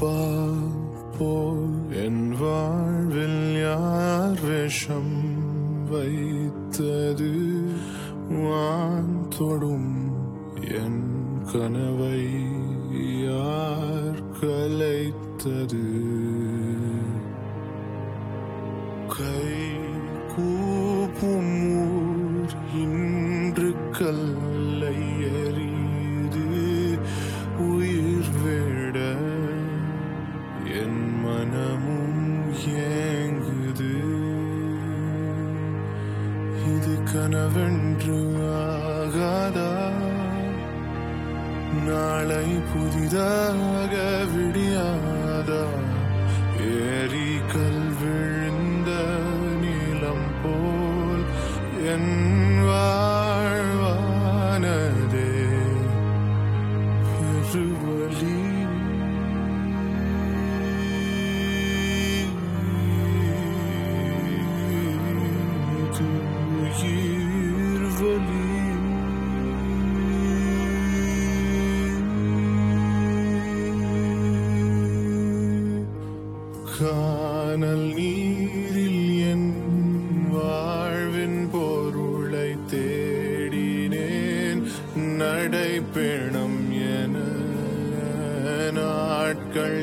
போல் என் வாழ்வில் யார் விஷம் வைத்தது வான் தொடும் என் கனவை யார் கலைத்தது கை கூப்பும் ஊர் இன்று கல்லை எறிது உயிர் விட என் மனமும் ஏங்குது இது கனவென்று ஆகாதா நாளை புதிதாக விடியாதா ஏரி கல் விழுந்த நீளம் போல் என் வாழ்வானதே பெருவழி இது உயிர் வலி காணல் நீரில் என் வாழ்வின் பொருளை தேடினேன் நடைப்பேணம் என நாட்கள்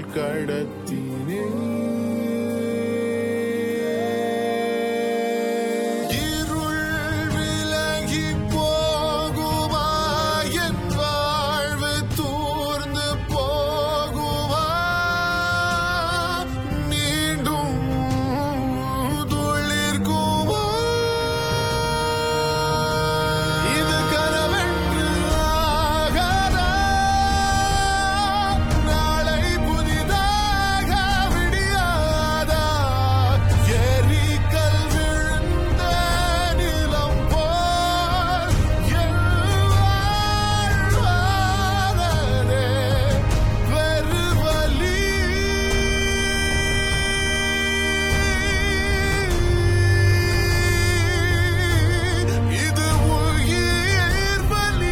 கடத்தினேன் இருள் விலகி போகுமா என் வாழ்வு தூர்ந்து போகுமா மீண்டும் துளிர்க்குமா இது கனவென்று ஆகாதா நாளை புதிதாக விடியாதா எரிக்கல் விழுந்த நிலம் போல் என் வாழ்வானதே வெறுவலி இது உயிர் வலி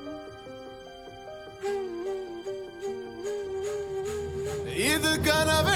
இது கனவே